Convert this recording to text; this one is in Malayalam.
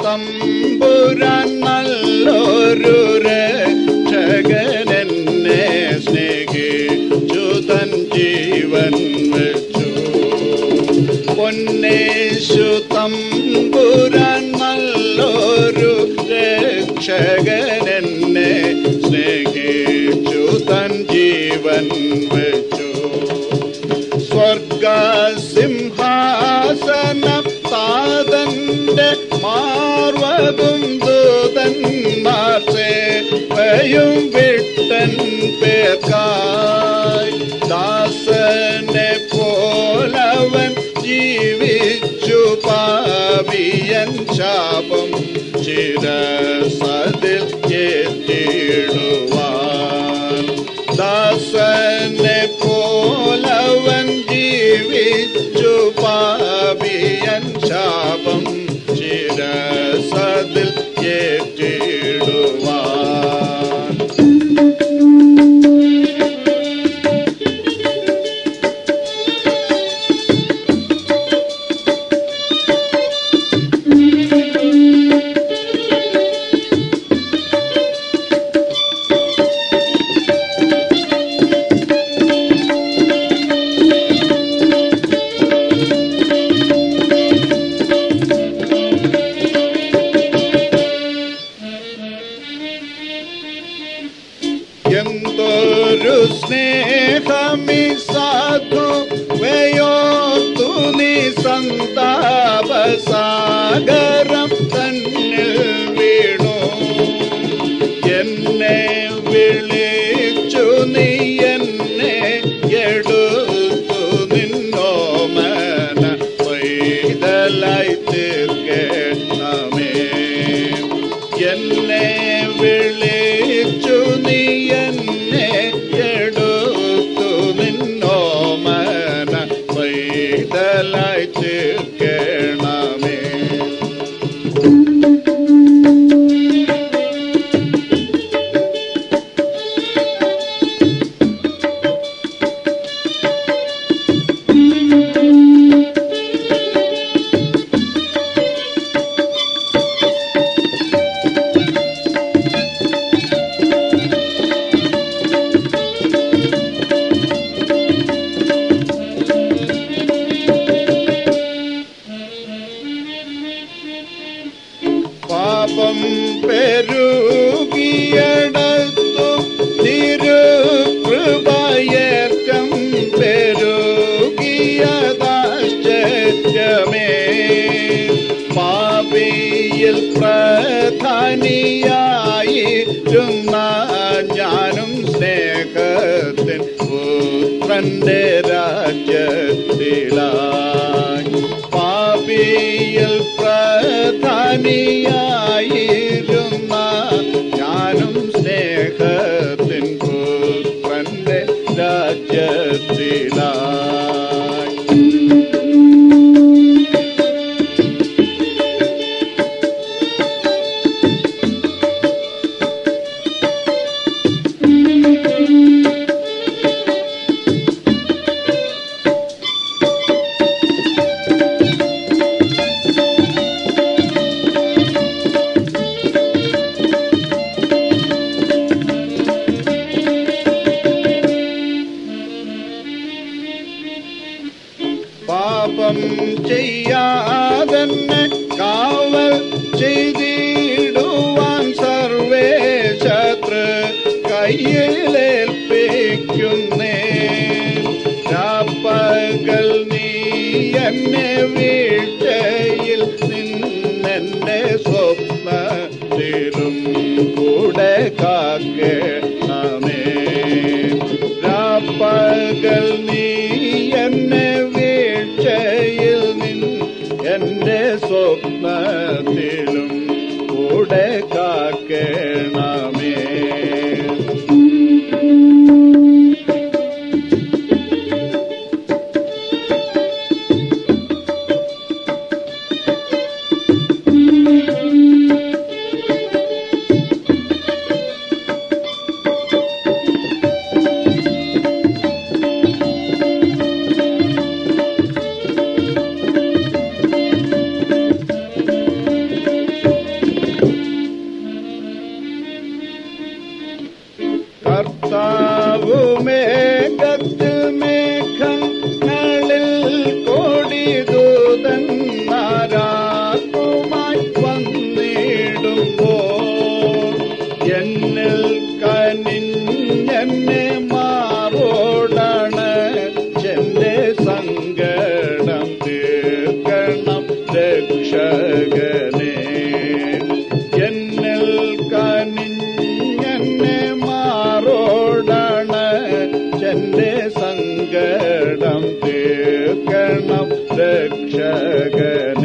തമ്പുരാൻ നല്ലൊരു രക്ഷകനെന്നെ സ്നേഹിച്ചു തൻ ജീവൻ വെച്ചു പൊന്നേശു തമ്പുരാൻ നല്ലൊരു രക്ഷകനെന്നെ സ്നേഹിച്ചു തൻ ജീവൻ വെച്ചു സ്വർഗസിംഹാസനം താതന്റെ മാർവകും ദൂതന്മാർ സേവയും വിട്ടൻ പേർക്കായി ദാസനെ പോലവൻ ജീവിച്ചു പാപിയൻ ശാപം ചിരസതിൽ ഏറ്റിടുവാൻ ദാസനെ പോലവൻ ജീവിച്ചു പാപിയൻ ശാപം ചിരസതിൽ ഏറ്റിടുവാൻ എന്തൊരു സ്നേഹമി സാധു വയോർത്തു നീ സന്താപസാഗരം തന്നിൽ വീണു എന്നെ വിളിച്ചു നീ എന്നെ എടുത്തു നിന്നോമന പൈതലായി തീർക്കണമേ എന്നെ വിളിച്ചു നീ എന്നെ എടുത്തു നിന്നോമന പൈതലായി തീർക്കണമേ പാപം പെരുകിയടത്തു തിരുകൃപയേറ്റം പെരുകിയതാശ്ചര്യമേ പാപിയിൽ പ്രധാനിയായിരുന്ന ഞാനും സ്നേഹത്തിൻ പുത്രന്റെ രാജ്യത്തിലായി പാപിയിൽ പ്രധാനിയായിരുന്ന ഞാനും സ്നേഹത്തിൻ പുത്രന്റെ രാജ്യത്തിലായി പാപം ചെയ്യാതെന്നെ കാവൽ ചെയ്തിടുവാൻ സർവേ ശത്രു കയ്യിലേൽപ്പിക്കുന്നേ രാപ്പകൽ നീ എന്നെ വീഴ്ചയിൽ നിന്നെന്റെ സ്വപ്നത്തിലും കൂടെ കാക്കണമേ രാപ്പകൽ നീ എന്നെ വീഴ്ചയിൽ നിൻ എന്റെ സ്വപ്നത്തിലും കൂടെ കാക്കണമേ സങ്കടം തീർക്കണം രക്ഷകൻ